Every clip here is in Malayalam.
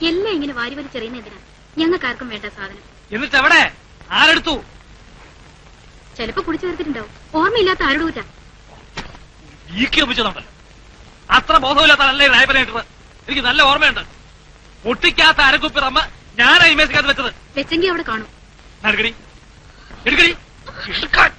എല്ലാം ഇങ്ങനെ വാരി വലിച്ചെറിയുന്ന എന്തിനാ ഞങ്ങൾക്കാർക്കും വേണ്ട സാധനം എന്നിട്ട് എവിടെ ആരെടുത്തു ചിലപ്പോ കുടിച്ചു ചേർത്തിട്ടുണ്ടാവും ഓർമ്മയില്ലാത്ത ആരോട് കൂറ്റാ ഈക്കി ഒപ്പിച്ചതുണ്ടല്ലോ അത്ര ബോധമില്ലാത്ത നല്ല രായപ്പനായിട്ടത് എനിക്ക് നല്ല ഓർമ്മയുണ്ട് പൊട്ടിക്കാത്ത അരക്കുപ്പി റമ്മ ഞാനാ ഈ മേശക്കകത്ത് വെച്ചത് വെച്ചെങ്കി അവിടെ കാണും എടുക്കടി എടുക്കടി എടുക്കാൻ.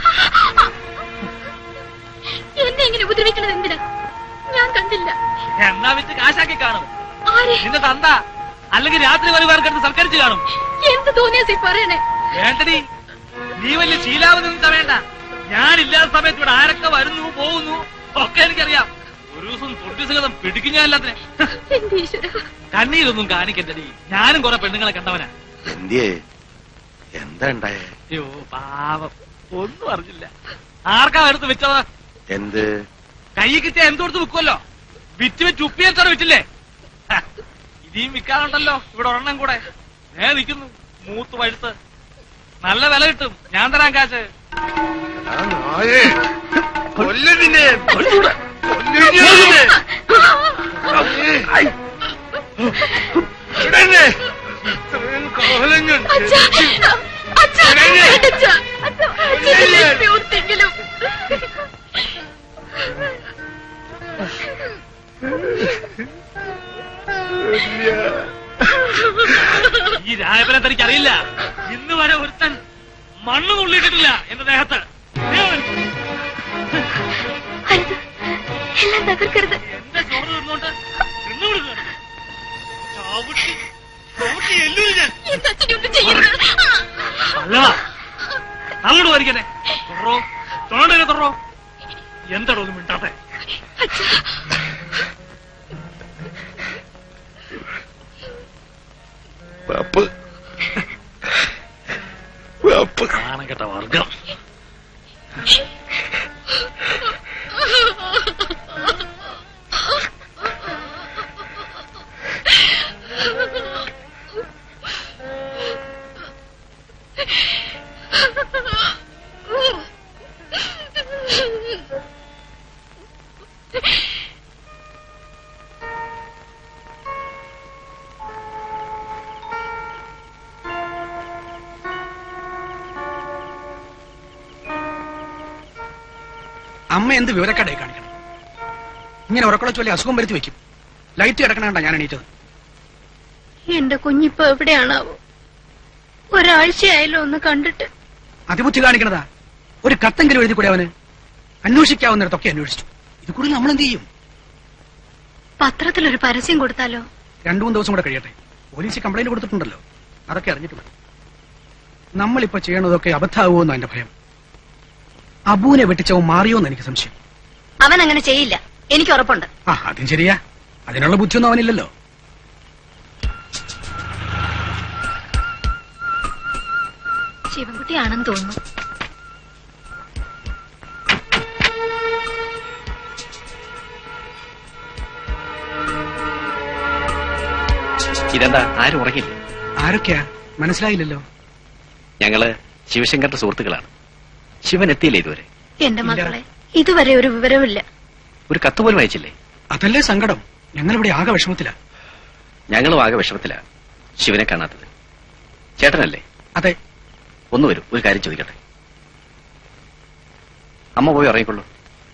എന്നെ ഇങ്ങനെ ഉപദ്രവിക്കണത് എന്തിനാ ഞാൻ കണ്ടില്ല എന്നാ വെച്ച് കാശാക്കി കാണും ആരെ നിന്റെ തന്ത അല്ലെങ്കിൽ രാത്രി വരുവാർക്കെടുത്ത് സൽക്കരിച്ച് കാണും എന്ത് തോന്നിയാ സി പറയണേ വേണ്ടടി നീ വലിയ ശീലാവതി നിൽക്ക വേണ്ട ഞാനില്ലാത്ത സമയത്ത് ഇവിടെ ആരൊക്കെ വരുന്നു പോകുന്നു ഒക്കെ എനിക്കറിയാം ഒരു ദിവസം തൊട്ടിസുഗതം പിടിക്കും ഞാൻ എല്ലാത്തിനെ എന്റെ ഈശ്വര കണ്ണീരൊന്നും കാണിക്കണ്ടടി ഞാനും കുറെ പെണ്ണുങ്ങളെ കണ്ടവനാ എന്തിയേ എന്താ ഉണ്ടായേ അയ്യോ പാവം ഒന്നും അറിഞ്ഞില്ല ആർക്കാ എടുത്ത് വെച്ചത് എന്ത് കൈ കിട്ടിയ എന്തുകൊടുത്ത് വിൽക്കുമല്ലോ വിറ്റ് വിറ്റ് ഉപ്പിയേച്ചാണ് വിറ്റില്ലേ ഹ, ഇനിയും വിൽക്കാനുണ്ടല്ലോ ഇവിടെ ഒരെണ്ണം കൂടെ ഏ നിൽക്കുന്നു മൂത്ത് പഴുത്ത് നല്ല വില കിട്ടും ഞാൻ തരാൻ കാശ് ആ നായേ കൊല്ലതിനെ കൊല്ലൂടെ കൊല്ലുവിനെ. നായേ. ഇവിടെന്നെ. ഇത്രയും കാലം ഞാൻ ജനിച്ചു. ഓർത്തെങ്കിലും ഈ രായപ്പനെ തനിക്ക് അറിയില്ല ഇന്ന് വരെ ഒരുത്തൻ മണ്ണ് നുള്ളിയിട്ടിട്ടില്ല എന്റെ ദേഹത്ത് ദേ അവൻ. അരുത് എല്ലാം തകർക്കരുത് എന്റെ ചോറ് തിന്നുകൊണ്ട് തിന്നു കൊടുക്കുകയാണ് ചവിട്ടി ചവിട്ടി എല്ലൂരി ഞാൻ എന്റെ അച്ഛനൊന്നും ചെയ്യരുത് അല്ലടാ അങ്ങോട്ട് വരിക്കനെ തൊറോ തൊണ്ടനെ തൊറോ എന്താടോ ഒന്നും മിണ്ടാത്തെ പാപ്പ് പാപ്പ് നാണം കെട്ട വർഗം അമ്മ എന്ത് വിവരക്കടയെ കാണിക്കണം ഇങ്ങനെ ഉറക്കളെ ചൊല്ലി അസുഖം വരുത്തി വെക്കും ലൈറ്റ് കിടക്കണണ്ട ഞാൻ എണീറ്റത് എന്റെ കുഞ്ഞിപ്പോ എവിടെയാണാവോ ഒരാഴ്ചയായല്ലോ ഒന്ന് കണ്ടിട്ട് അതിബുദ്ധി കാണിക്കണതാ ഒരു കത്തെങ്കിലും എഴുതി കൂടെ അവന് അന്വേഷിക്കാവുന്നിടത്തൊക്കെ അന്വേഷിച്ചു ഇത് കൂടി നമ്മൾ എന്ത് ചെയ്യും പത്രത്തിലൊരു പരസ്യം കൊടുത്താലോ രണ്ടു മൂന്ന് ദിവസം കൂടെ കഴിയട്ടെ പോലീസ് കംപ്ലൈന്റ് കൊടുത്തിട്ടുണ്ടല്ലോ അതൊക്കെ അറിഞ്ഞിട്ട് മതി നമ്മളിപ്പോ ചെയ്യണതൊക്കെ അബദ്ധാവുമെന്ന് എന്റെ ഭയം അബൂനെ വെട്ടിച്ചവൻ മാറിയോന്ന് എനിക്ക് സംശയം അവൻ അങ്ങനെ ചെയ്യില്ല എനിക്ക് ഉറപ്പുണ്ട് ആ അതും ശരിയാ അതിനുള്ള ബുദ്ധിയൊന്നും അവനില്ലല്ലോ ശിവൻകുട്ടിയാണെന്ന് തോന്നുന്നു ഇതെന്താ ആരും ഉറങ്ങില്ല ആരൊക്കെയാ മനസ്സിലായില്ലല്ലോ ഞങ്ങള് ശിവശങ്കറിന്റെ സുഹൃത്തുക്കളാണ് ശിവൻ എത്തിയില്ലേ ഇതുവരെ എന്റെ ഇല്ല. മക്കളെ ഇതുവരെ ഒരു വിവരവുമില്ല ഒരു കത്ത് പോലും അയച്ചില്ലേ അതല്ലേ സങ്കടം ഞങ്ങളിവിടെ ആകെ വിഷമത്തിലാ ഞങ്ങളും ആകെ വിഷമത്തിലാ ശിവനെ കാണാത്തത് ചേട്ടനല്ലേ അതെ ഒന്ന് വരൂ ഒരു കാര്യം ചോദിക്കട്ടെ അമ്മ പോയി ഉറങ്ങിക്കൊള്ളൂ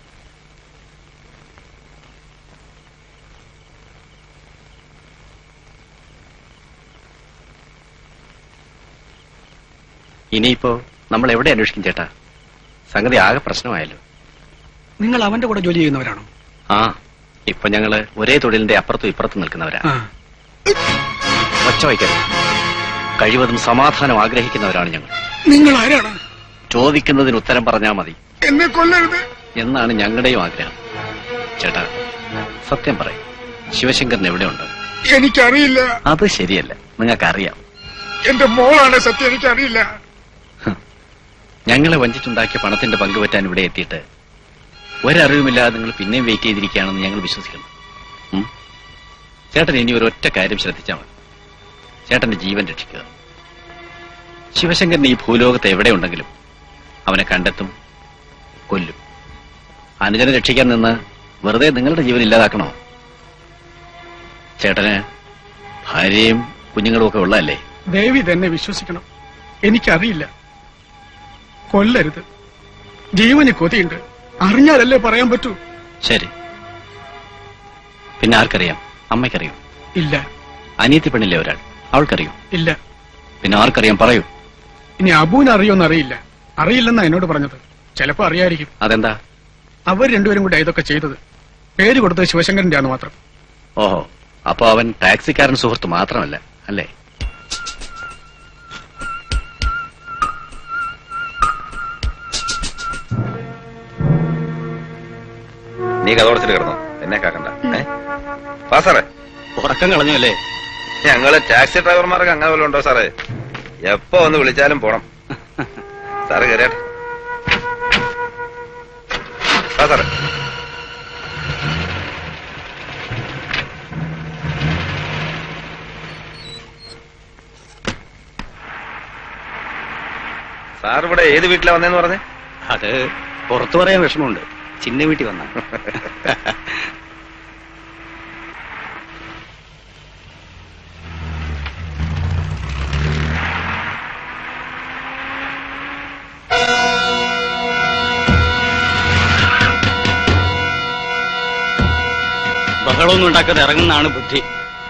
ഇനിയിപ്പോ നമ്മൾ എവിടെ അന്വേഷിക്കും ചേട്ടാ സംഗതി ആകെ പ്രശ്നമായല്ലോ നിങ്ങൾ അവന്റെ കൂടെ ജോലി ചെയ്യുന്നവരാണോ ആ ഇപ്പൊ ഞങ്ങള് ഒരേ തൊഴിലിന്റെ അപ്പുറത്തും ഇപ്പുറത്തും നിൽക്കുന്നവരാ ആ ഒച്ച വയ്ക്കരുത് കഴിവതും സമാധാനം ആഗ്രഹിക്കുന്നവരാണ് ഞങ്ങൾ നിങ്ങൾ ആരാണ് ചോദിക്കുന്നതിന് ഉത്തരം പറഞ്ഞാൽ മതി എന്നെ കൊല്ലരുത് എന്നാണ് ഞങ്ങളുടെയും ആഗ്രഹം ചേട്ടാ സത്യം പറയും ശിവശങ്കരൻ എവിടെയുണ്ട് എനിക്കറിയില്ല അത് ശരിയല്ല നിങ്ങൾക്കറിയാം എന്റെ മോളാണ് സത്യം എനിക്കറിയില്ല ഞങ്ങളെ വഞ്ചിച്ചുണ്ടാക്കിയ പണത്തിന്റെ പങ്ക് പറ്റാൻ ഇവിടെ എത്തിയിട്ട് ഒരറിവുമില്ലാതെ നിങ്ങൾ പിന്നെയും വെയിറ്റ് ചെയ്തിരിക്കുകയാണെന്ന് ഞങ്ങൾ വിശ്വസിക്കുന്നു ഉം? ചേട്ടൻ ഇനി ഒരു ഒറ്റ കാര്യം ശ്രദ്ധിച്ചാൽ മതി ചേട്ടന്റെ ജീവൻ രക്ഷിക്കുക ശിവശങ്കരൻ ഈ ഭൂലോകത്ത് എവിടെയുണ്ടെങ്കിലും അവനെ കണ്ടെത്തും കൊല്ലും അനുജനെ രക്ഷിക്കാൻ നിന്ന് വെറുതെ നിങ്ങളുടെ ജീവൻ ഇല്ലാതാക്കണോ ചേട്ടന് ഭാര്യയും കുഞ്ഞുങ്ങളും ഒക്കെ ഉള്ളതല്ലേ ദേവി തന്നെ വിശ്വസിക്കണം എനിക്കറിയില്ല കൊല്ലരുത് ജീവന് കൊതിയുണ്ട് അറിഞ്ഞാലല്ലേ പറയാൻ പറ്റൂ ശരി പിന്നെ ആർക്കറിയാം അമ്മയ്ക്കറിയോ ഇല്ല അനിയത്തി പെണ്ണില്ലേ ഒരാൾ അവൾക്കറിയോ ഇല്ല പിന്നെ ആർക്കറിയാം പറയൂ ഇനി അബൂന് അറിയോന്ന് അറിയില്ല അറിയില്ലെന്നാ എന്നോട് പറഞ്ഞത് ചിലപ്പോ അറിയായിരിക്കും അതെന്താ അവർ രണ്ടുപേരും കൂടെ ഇതൊക്കെ ചെയ്തത് പേര് കൊടുത്തത് ശിവശങ്കരന്റെ ആന്ന് മാത്രം ഓഹോ അപ്പൊ അവൻ ടാക്സിക്കാരൻ സുഹൃത്ത് മാത്രമല്ല അല്ലേ നീ കഥ ഉടച്ചിട്ട് കിടന്നോ എന്നെ കാക്കണ്ട ഏ വാ സാറേ ഉറക്കം കളഞ്ഞു അല്ലേ ഞങ്ങള് ടാക്സി ഡ്രൈവർമാർക്ക് അങ്ങനെ വല്ലതും ഉണ്ടോ സാറേ എപ്പോ ഒന്ന് വിളിച്ചാലും പോണം സാറ് കയറിയാട്ടെ വാ സാറേ സാർ ഇവിടെ ഏത് വീട്ടിലാ വന്നേന്ന് പറഞ്ഞേ അത് പുറത്തു പറയാൻ വിഷമമുണ്ട് ചിന്ന വീട്ടിൽ വന്ന ബഹളമൊന്നും ഉണ്ടാക്കാതെ ഇറങ്ങുന്നതാണ് ബുദ്ധി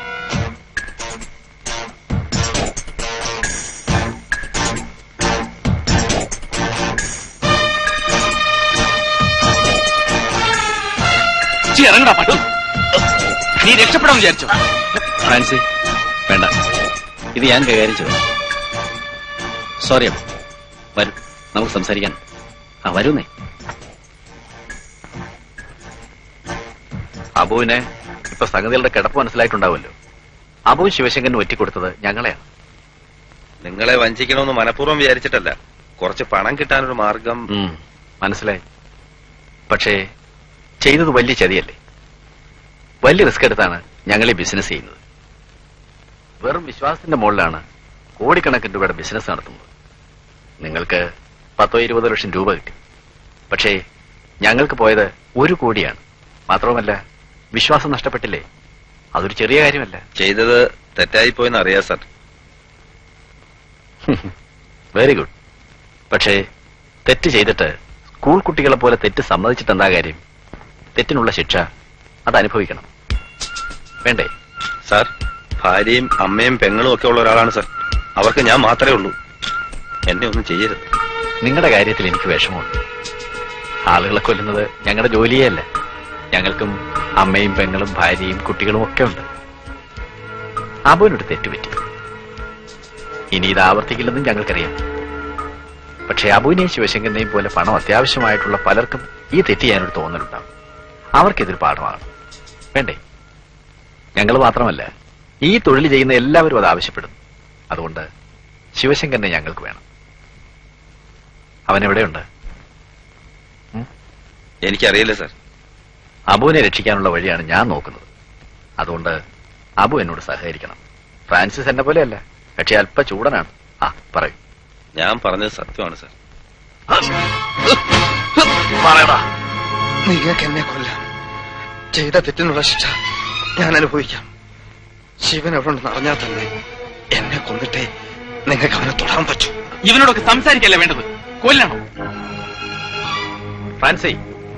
ഇറങ്ങടാ പട്ടു നീ രക്ഷപ്പെടാൻ വിചാരിച്ചോ ഫ്രാൻസി വേണ്ട ഇത് ഞാൻ കൈകാര്യം ചെയ്തു സോറി അമ്മ വരൂ നമുക്ക് സംസാരിക്കാൻ ആ വരൂന്നേ അബുവിനെ ഇപ്പൊ സംഗതികളുടെ കിടപ്പ് മനസ്സിലായിട്ടുണ്ടാവുമല്ലോ അബു ശിവശങ്കരന് ഒറ്റിക്കൊടുത്തത് ഞങ്ങളെയാണ് നിങ്ങളെ വഞ്ചിക്കണമെന്ന് മനഃപൂർവ്വം വിചാരിച്ചിട്ടല്ല കുറച്ച് പണം കിട്ടാനൊരു മാർഗം ഉം, മനസ്സിലായി പക്ഷേ ചെയ്തത് വലിയ ചതിയല്ലേ വലിയ റിസ്ക് എടുത്താണ് ഞങ്ങൾ ഈ ബിസിനസ് ചെയ്യുന്നത് വെറും വിശ്വാസത്തിന്റെ മുകളിലാണ് കോടിക്കണക്കിന് രൂപയുടെ ബിസിനസ് നടത്തുന്നത് നിങ്ങൾക്ക് പത്തോ ഇരുപതോ ലക്ഷം രൂപ കിട്ടി പക്ഷേ ഞങ്ങൾക്ക് പോയത് ഒരു കോടിയാണ് മാത്രവുമല്ല വിശ്വാസം നഷ്ടപ്പെട്ടില്ലേ അതൊരു ചെറിയ കാര്യമല്ല ചെയ്തത് തെറ്റായി പോയെന്ന് അറിയാം സാർ വെരി ഗുഡ് പക്ഷേ തെറ്റ് ചെയ്തിട്ട് സ്കൂൾ കുട്ടികളെ പോലെ തെറ്റ് സമ്മതിച്ചിട്ട് എന്താ കാര്യം തെറ്റിനുള്ള ശിക്ഷ അത് അനുഭവിക്കണം വേണ്ടേ സാർ ഭാര്യയും അമ്മയും പെങ്ങളും ഒക്കെ ഉള്ള ഒരാളാണ് സാർ അവർക്ക് ഞാൻ മാത്രമേ ഉള്ളൂ എന്നെ ഒന്നും ചെയ്യരുത് നിങ്ങളുടെ കാര്യത്തിൽ എനിക്ക് വിഷമമുണ്ട് ആളുകളെ കൊല്ലുന്നത് ഞങ്ങളുടെ ജോലിയേ അല്ല ഞങ്ങൾക്കും അമ്മയും പെങ്ങളും ഭാര്യയും കുട്ടികളും ഒക്കെ ഉണ്ട് അബുവിനൊരു തെറ്റുപറ്റി ഇനി ഇത് ആവർത്തിക്കില്ലെന്നും ഞങ്ങൾക്കറിയാം പക്ഷേ അബുവിനെയും ശിവശങ്കരനെയും പോലെ പണം അത്യാവശ്യമായിട്ടുള്ള പലർക്കും ഈ തെറ്റ് ചെയ്യാനൊരു തോന്നലുണ്ടാവും അവർക്കിതൊരു പാഠമാണ് വേണ്ടേ ഞങ്ങൾ മാത്രമല്ല ഈ തൊഴിൽ ചെയ്യുന്ന എല്ലാവരും അത് ആവശ്യപ്പെടുന്നു അതുകൊണ്ട് ശിവശങ്കരനെ ഞങ്ങൾക്ക് വേണം അവൻ എവിടെയുണ്ട് എനിക്കറിയില്ല സാർ അബുവിനെ രക്ഷിക്കാനുള്ള വഴിയാണ് ഞാൻ നോക്കുന്നത് അതുകൊണ്ട് അബു എന്നോട് സഹകരിക്കണം ഫ്രാൻസിസ് എന്നെ പോലെയല്ല പക്ഷെ അല്പ ചൂടനാണ് ആ പറയൂ ഞാൻ പറഞ്ഞത് സത്യമാണ് സാർ പറയടാ നിങ്ങൾക്ക് എന്നെ കൊല്ലാം ചെയ്ത തെറ്റിനുള്ള ശിക്ഷ ഞാൻ അനുഭവിക്കാം ശിവൻ എവിടെ ഉണ്ടെന്ന് അറിഞ്ഞാൽ തന്നെ എന്നെ കൊന്നിട്ടേ നിങ്ങൾക്ക് അവനെ തൊടാൻ പറ്റൂ ഇവനോടൊക്കെ സംസാരിക്കല്ലേ വേണ്ടത് കൊല്ലണോ ഫ്രാൻസി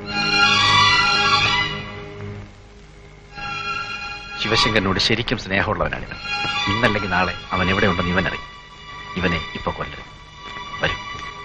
ശിവശങ്കരനോട് ശരിക്കും സ്നേഹമുള്ളവനാണിവൻ ഇന്നല്ലെങ്കിൽ നാളെ അവൻ എവിടെയുണ്ടെന്ന് ഇവൻ അറിയും ഇവനെ ഇപ്പൊ കൊല്ലരുത് വരൂ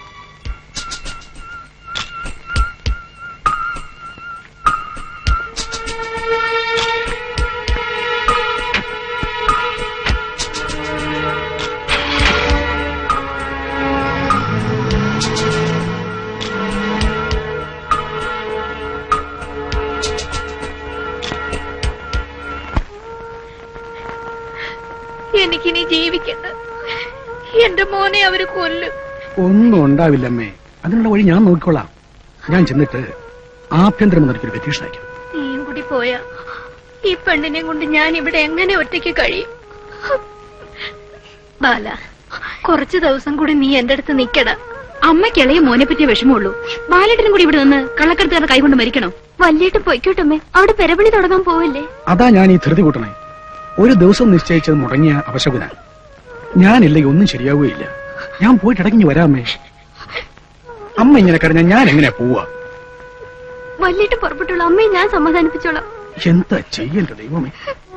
എനിക്കിനി ജീവിക്കണ്ട എന്റെ മോനെ അവര് കൊല്ലും ഒന്നും ഉണ്ടാവില്ലമ്മേ അതിനുള്ള വഴി ഞാൻ നോക്കിക്കൊള്ളാം ഞാൻ ചെന്നിട്ട് ആഭ്യന്തരമന്ത്രിക്കൊരു പെറ്റീഷൻ അയക്കാം നീയും കൂടി പോയാ ഈ പെണ്ണിനെ കൊണ്ട് ഞാൻ ഇവിടെ എങ്ങനെ ഒറ്റയ്ക്ക് കഴിയും ബാല കുറച്ചു ദിവസം കൂടി നീ എന്റെ അടുത്ത് നിക്കട അമ്മയ്ക്ക് ഇളയ മോനെ പറ്റിയ വിഷമമുള്ളൂ ബാലേട്ടനും കൂടി ഇവിടെ നിന്ന് കള്ളക്കടത്തുകാരുടെ കൈകൊണ്ട് മരിക്കണം വല്യേട്ട് പൊയ്ക്കോട്ടമ്മേ അവിടെ പെരപണി തുടങ്ങാൻ പോവല്ലേ അതാ ഞാൻ ഈ ധൃതി കൂട്ടണേ ഒരു ദിവസം നിശ്ചയിച്ചത് മുടങ്ങിയ അപശകുന ഞാനില്ലെങ്കിൽ ഒന്നും ശരിയാവുകയില്ല ഞാൻ പോയിട്ട് ഇടങ്ങി വരാമേ അമ്മ ഇങ്ങനെ കരഞ്ഞാൽ ഞാൻ എങ്ങനെയാ പോവാ വല്ലിട്ട് പുറപ്പെട്ടുള്ള അമ്മയെ ഞാൻ സമാധാനിപ്പിച്ചോളാം എന്താ ചെയ്യണ്ട ദൈവമേ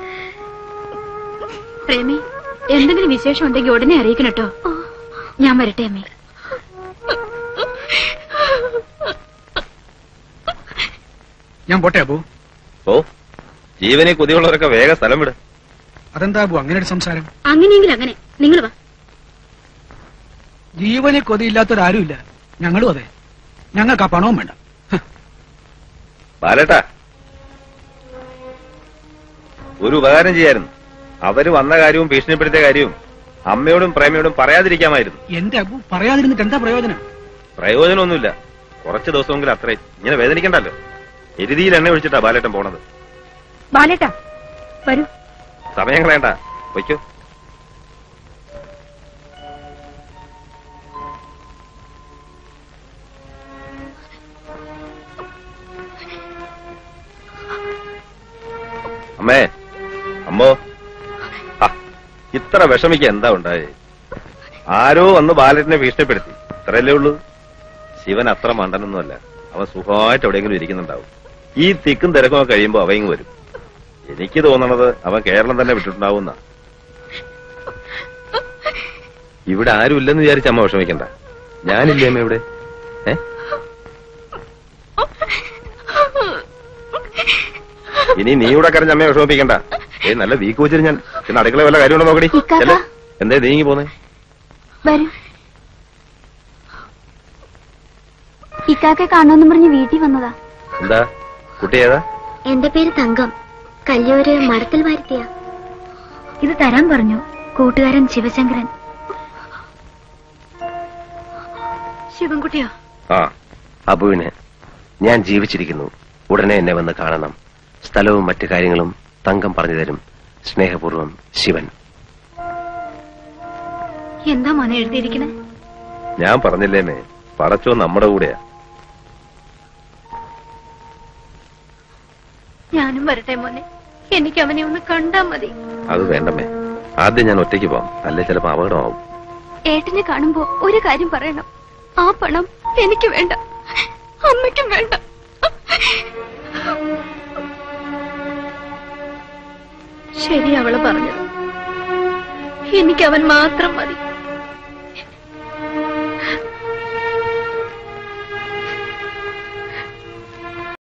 പ്രേമി എന്തെങ്കിലും വിശേഷം ഉണ്ടെങ്കിൽ ഉടനെ അറിയിക്കണം കേട്ടോ ഞാൻ വരട്ടെ അമ്മേ ഞാൻ പോട്ടെ അബു ഓ ജീവനെ കൊതിയുള്ളവരൊക്കെ വേഗം സ്ഥലം വിട് അതെന്താ അബു അങ്ങനെ ഒരു സംസാരം അങ്ങനെയെങ്കിൽ അങ്ങനെ നിങ്ങൾ വാ ജീവനെ കൊതിയില്ലാത്തൊരാരുമില്ല ഞങ്ങളും അതെ ഞങ്ങൾക്ക് ആ പണവും വേണ്ട ബാലേട്ടാ ഒരു ഉപകാരം ചെയ്യായിരുന്നു അവര് വന്ന കാര്യവും ഭീഷണിപ്പെടുത്തിയ കാര്യവും അമ്മയോടും പ്രേമയോടും പറയാതിരിക്കാമായിരുന്നു എന്റെ അബു പറയാതിരുന്നിട്ട് എന്താ പ്രയോജനം പ്രയോജനമൊന്നുമില്ല കുറച്ച് ദിവസമെങ്കിലും അത്രയും ഇങ്ങനെ വേദനിക്കണ്ടല്ലോ എരുതിയിൽ എണ്ണ ഒഴിച്ചിട്ടാ ബാലേട്ടൻ പോണത് ബാലേട്ടാ വരൂ സമയം കളയണ്ട വയ്ക്കോ അമ്മേ അമ്മോ ആ, ഇത്ര വിഷമിക്ക എന്താ ഉണ്ടായേ ആരോ വന്ന് ബാലറ്റിനെ ഭീഷണിപ്പെടുത്തി ഇത്രയല്ലേ ഉള്ളൂ ശിവൻ അത്ര മണ്ടനൊന്നുമല്ല അവൻ സുഖമായിട്ട് എവിടെയെങ്കിലും ഇരിക്കുന്നുണ്ടാവും ഈ തിക്കും തിരക്കും ഒക്കെ കഴിയുമ്പോ അവയും വരും എനിക്ക് തോന്നണത് അവൻ കേരളം തന്നെ വിട്ടിട്ടുണ്ടാവുന്ന ഇവിടെ ആരും ഇല്ലെന്ന് വിചാരിച്ച അമ്മ വിഷമിക്കണ്ട ഞാനില്ലേ അമ്മ ഇവിടെ ഏ ഇനി നീ ഇവിടെ കരഞ്ഞ അമ്മയെ വിഷമിപ്പിക്കണ്ട ഏ നല്ല വീക്ക് വെച്ചിട്ട് ഞാൻ പിന്നെ അടുക്കള വല്ല കാര്യമുണ്ടോ നോക്കടി ഇക്കാക്ക. ചെല്ല്. എന്തേ നീങ്ങി പോന്നേ വരൂ ഇക്കാക്കെ കാണുമെന്ന് പറഞ്ഞ് വീട്ടിൽ വന്നതാ എന്താ കുട്ടി ഏതാ എന്റെ പേര് തങ്കം കല്യൂര് മരത്തിൽ വരുത്തിയ ഇത് തരാൻ പറഞ്ഞു കൂട്ടുകാരൻ ശിവശങ്കരൻ ശിവൻകുട്ടിയോ ആ അബുവിന് ഞാൻ ജീവിച്ചിരിക്കുന്നു ഉടനെ എന്നെ വന്ന് കാണണം സ്ഥലവും മറ്റു കാര്യങ്ങളും തങ്കം പറഞ്ഞു തരും സ്നേഹപൂർവം ശിവൻ എന്താ മോനെ എഴുതിയിരിക്കണേ ഞാൻ പറഞ്ഞില്ലേമേ പടച്ചോ നമ്മുടെ കൂടെയാ ഞാനും വരട്ടെ മോനെ എനിക്ക് അവനെ ഒന്ന് കണ്ടാ മതി അത് വേണ്ടമ്മേ ആദ്യം ഞാൻ ഒറ്റയ്ക്ക് പോവാം അല്ലെ ചിലപ്പോ അപകടമാവും ഏട്ടനെ കാണുമ്പോ ഒരു കാര്യം പറയണം ആ പണം എനിക്ക് വേണ്ട അമ്മയ്ക്കും വേണ്ട ശരി അവള് പറഞ്ഞത് എനിക്ക് അവൻ മാത്രം മതി